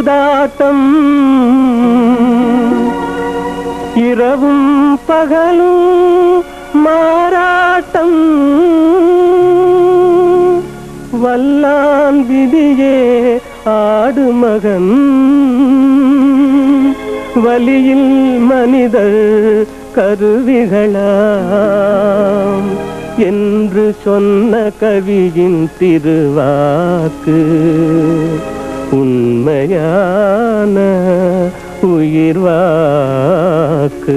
சூதாட்டம் இரவும் பகலும் மாறாட்டம் வல்லான் விதியே ஆடு மகன் வலியில் மனிதர் கருவிகளாம் என்று சொன்ன கவியின் திருவாக்கு உண்மையான உயிர் வாக்கு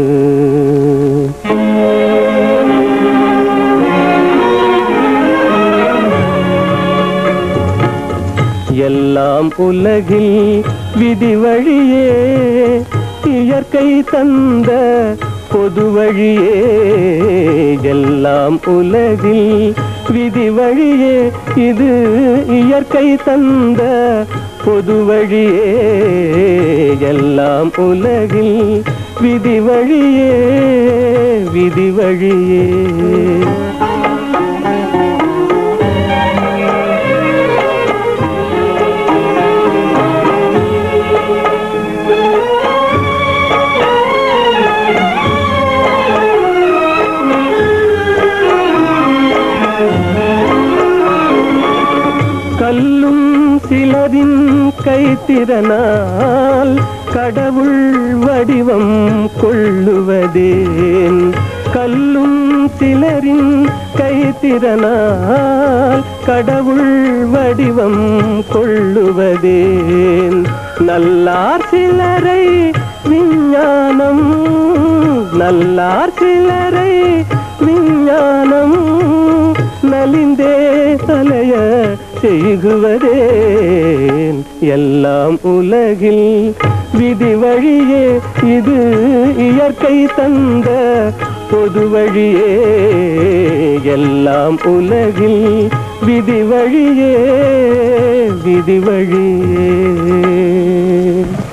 எல்லாம் உலகில் விதி வழியே இயற்கை தந்த பொது வழியே எல்லாம் உலகில் விதி வழியே இது இயற்கை தந்த பொது வழியே எல்லாம் உலகில் விதி வழியே விதி வழியே கல்லும் சிலரின் கைத்திறனால் கடவுள் வடிவம் கொள்ளுவதேன் கல்லும் சிலரின் கைத்திறனால் கடவுள் வடிவம் கொள்ளுவதேன் நல்லார் சிலரை விஞ்ஞானம் நல்லார் சிலரை விஞ்ஞானம் நலிந்தே தலைய செய்குவதேன் எல்லாம் உலகில் விதி வழியே இது இயற்கை தந்த பொது வழியே எல்லாம் உலகில் விதி வழியே விதி வழியே